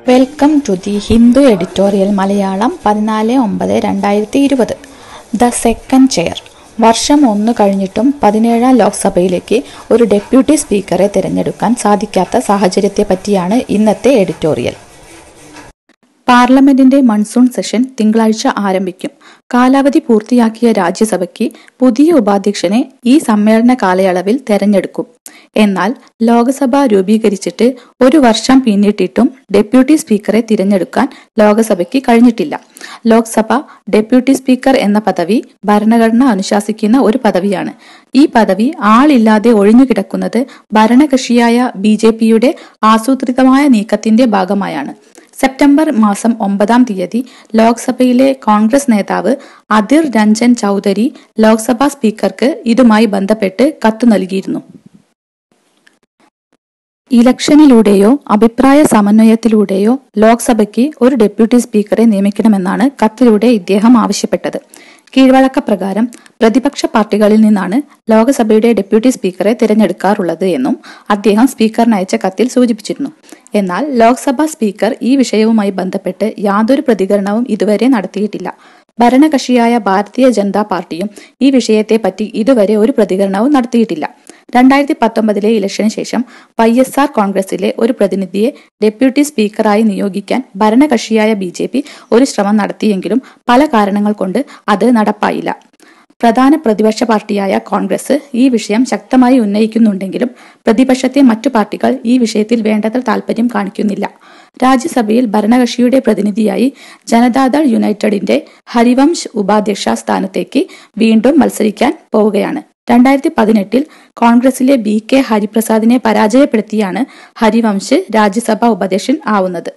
welcome to the Hindu editorial Malayalam പതിനാല് ഒമ്പത് രണ്ടായിരത്തി ഇരുപത് ദ സെക്കൻഡ് ചെയർ വർഷം ഒന്ന് കഴിഞ്ഞിട്ടും പതിനേഴാം ലോക്സഭയിലേക്ക് ഒരു ഡെപ്യൂട്ടി സ്പീക്കറെ തിരഞ്ഞെടുക്കാൻ സാധിക്കാത്ത സാഹചര്യത്തെ പറ്റിയാണ് ഇന്നത്തെ എഡിറ്റോറിയൽ പാർലമെന്റിന്റെ മൺസൂൺ സെഷൻ തിങ്കളാഴ്ച ആരംഭിക്കും കാലാവധി പൂർത്തിയാക്കിയ രാജ്യസഭയ്ക്ക് പുതിയ ഉപാധ്യക്ഷനെ ഈ സമ്മേളന കാലയളവിൽ തെരഞ്ഞെടുക്കും എന്നാൽ ലോക്സഭ രൂപീകരിച്ചിട്ട് ഒരു വർഷം പിന്നിട്ടിട്ടും ഡെപ്യൂട്ടി സ്പീക്കറെ തിരഞ്ഞെടുക്കാൻ ലോക്സഭയ്ക്ക് കഴിഞ്ഞിട്ടില്ല ലോക്സഭ ഡെപ്യൂട്ടി സ്പീക്കർ എന്ന പദവി ഭരണഘടന അനുശാസിക്കുന്ന ഒരു പദവിയാണ് ഈ പദവി ആളില്ലാതെ ഒഴിഞ്ഞുകിടക്കുന്നത് ഭരണകക്ഷിയായ ബി ജെ പിയുടെ ആസൂത്രിതമായ നീക്കത്തിന്റെ ഭാഗമായാണ് സെപ്റ്റംബർ മാസം ഒമ്പതാം തീയതി ലോക്സഭയിലെ കോൺഗ്രസ് നേതാവ് അധിർ രഞ്ജൻ ചൌധരി ലോക്സഭാ സ്പീക്കർക്ക് ഇതുമായി ബന്ധപ്പെട്ട് കത്ത് നൽകിയിരുന്നു ഇലക്ഷനിലൂടെയോ അഭിപ്രായ സമന്വയത്തിലൂടെയോ ലോക്സഭയ്ക്ക് ഒരു ഡെപ്യൂട്ടി സ്പീക്കറെ നിയമിക്കണമെന്നാണ് കത്തിലൂടെ ഇദ്ദേഹം ആവശ്യപ്പെട്ടത് കീഴ്വഴക്ക പ്രകാരം പ്രതിപക്ഷ പാർട്ടികളിൽ നിന്നാണ് ലോക്സഭയുടെ ഡെപ്യൂട്ടി സ്പീക്കറെ തിരഞ്ഞെടുക്കാറുള്ളത് എന്നും അദ്ദേഹം സ്പീക്കറിന് അയച്ച കത്തിൽ സൂചിപ്പിച്ചിരുന്നു എന്നാൽ ലോക്സഭാ സ്പീക്കർ ഈ വിഷയവുമായി ബന്ധപ്പെട്ട് യാതൊരു പ്രതികരണവും ഇതുവരെ നടത്തിയിട്ടില്ല ഭരണകക്ഷിയായ ഭാരതീയ ജനതാ പാർട്ടിയും ഈ വിഷയത്തെപ്പറ്റി ഇതുവരെ ഒരു പ്രതികരണവും നടത്തിയിട്ടില്ല രണ്ടായിരത്തി പത്തൊമ്പതിലെ ഇലക്ഷന് ശേഷം വൈ എസ് ആർ കോൺഗ്രസിലെ ഒരു പ്രതിനിധിയെ ഡെപ്യൂട്ടി സ്പീക്കറായി നിയോഗിക്കാൻ ഭരണകക്ഷിയായ ബി ജെ പി ഒരു ശ്രമം നടത്തിയെങ്കിലും പല കാരണങ്ങൾ കൊണ്ട് അത് നടപ്പായില്ല പ്രധാന പ്രതിപക്ഷ പാർട്ടിയായ കോൺഗ്രസ് ഈ വിഷയം ശക്തമായി ഉന്നയിക്കുന്നുണ്ടെങ്കിലും പ്രതിപക്ഷത്തെ മറ്റു പാർട്ടികൾ ഈ വിഷയത്തിൽ വേണ്ടത്ര താൽപര്യം കാണിക്കുന്നില്ല രാജ്യസഭയിൽ ഭരണകക്ഷിയുടെ പ്രതിനിധിയായി ജനതാദൾ യുണൈറ്റഡിന്റെ ഹരിവംശ് ഉപാധ്യക്ഷ സ്ഥാനത്തേക്ക് വീണ്ടും മത്സരിക്കാൻ പോവുകയാണ് രണ്ടായിരത്തി പതിനെട്ടിൽ കോൺഗ്രസിലെ ബി കെ ഹരിപ്രസാദിനെ പരാജയപ്പെടുത്തിയാണ് ഹരിവംശ് രാജ്യസഭാ ഉപാധ്യക്ഷൻ ആവുന്നത്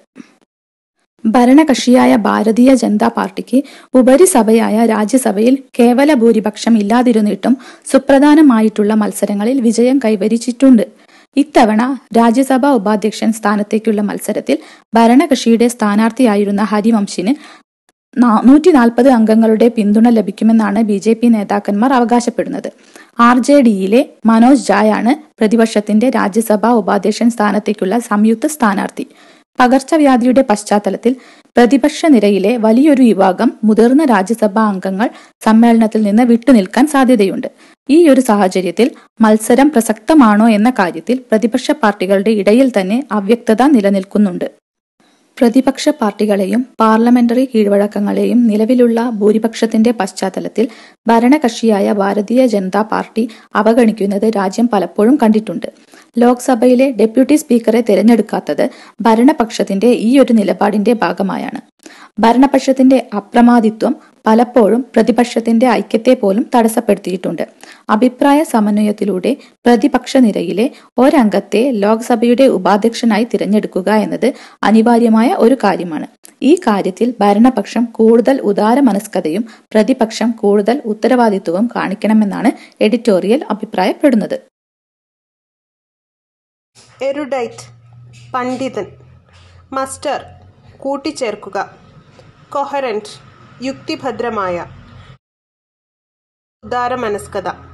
ഭരണകക്ഷിയായ ഭാരതീയ ജനതാ പാർട്ടിക്ക് ഉപരിസഭയായ രാജ്യസഭയിൽ കേവല ഭൂരിപക്ഷം ഇല്ലാതിരുന്നിട്ടും സുപ്രധാനമായിട്ടുള്ള മത്സരങ്ങളിൽ വിജയം കൈവരിച്ചിട്ടുണ്ട് ഇത്തവണ രാജ്യസഭാ ഉപാധ്യക്ഷൻ സ്ഥാനത്തേക്കുള്ള മത്സരത്തിൽ ഭരണകക്ഷിയുടെ സ്ഥാനാർത്ഥിയായിരുന്ന ഹരിവംശിന് നൂറ്റി നാൽപ്പത് അംഗങ്ങളുടെ പിന്തുണ ലഭിക്കുമെന്നാണ് ബി ജെ പി നേതാക്കന്മാർ അവകാശപ്പെടുന്നത് ആർ ജെ ഡിയിലെ മനോജ് ജായാണ് പ്രതിപക്ഷത്തിന്റെ രാജ്യസഭാ ഉപാധ്യക്ഷൻ സ്ഥാനത്തേക്കുള്ള സംയുക്ത സ്ഥാനാർത്ഥി പകർച്ചവ്യാധിയുടെ പശ്ചാത്തലത്തിൽ പ്രതിപക്ഷ നിരയിലെ വലിയൊരു വിഭാഗം മുതിർന്ന രാജ്യസഭാ അംഗങ്ങൾ സമ്മേളനത്തിൽ നിന്ന് വിട്ടുനിൽക്കാൻ സാധ്യതയുണ്ട് ഈ ഒരു സാഹചര്യത്തിൽ മത്സരം പ്രസക്തമാണോ എന്ന കാര്യത്തിൽ പ്രതിപക്ഷ പാർട്ടികളുടെ ഇടയിൽ തന്നെ അവ്യക്തത നിലനിൽക്കുന്നുണ്ട് പ്രതിപക്ഷ പാർട്ടികളെയും പാർലമെന്ററി കീഴ്വഴക്കങ്ങളെയും നിലവിലുള്ള ഭൂരിപക്ഷത്തിന്റെ പശ്ചാത്തലത്തിൽ ഭരണകക്ഷിയായ ഭാരതീയ ജനതാ പാർട്ടി അവഗണിക്കുന്നത് രാജ്യം പലപ്പോഴും കണ്ടിട്ടുണ്ട് ലോക്സഭയിലെ ഡെപ്യൂട്ടി സ്പീക്കറെ തിരഞ്ഞെടുക്കാത്തത് ഭരണപക്ഷത്തിന്റെ ഈ ഒരു നിലപാടിന്റെ ഭാഗമായാണ് ഭരണപക്ഷത്തിന്റെ അപ്രമാദിത്വം പലപ്പോഴും പ്രതിപക്ഷത്തിന്റെ ഐക്യത്തെ പോലും തടസ്സപ്പെടുത്തിയിട്ടുണ്ട് അഭിപ്രായ സമന്വയത്തിലൂടെ പ്രതിപക്ഷ നിരയിലെ ഒരംഗത്തെ ലോക്സഭയുടെ ഉപാധ്യക്ഷനായി തിരഞ്ഞെടുക്കുക എന്നത് അനിവാര്യമായ ഒരു കാര്യമാണ് ഈ കാര്യത്തിൽ ഭരണപക്ഷം കൂടുതൽ ഉദാരമനസ്കതയും പ്രതിപക്ഷം കൂടുതൽ ഉത്തരവാദിത്വവും കാണിക്കണമെന്നാണ് എഡിറ്റോറിയൽ അഭിപ്രായപ്പെടുന്നത് എറുഡൈറ്റ് പണ്ഡിതൻ മസ്റ്റർ കൂട്ടിച്ചേർക്കുക കൊഹറൻറ്റ് യുക്തിഭദ്രമായ ഉദാരമനസ്കത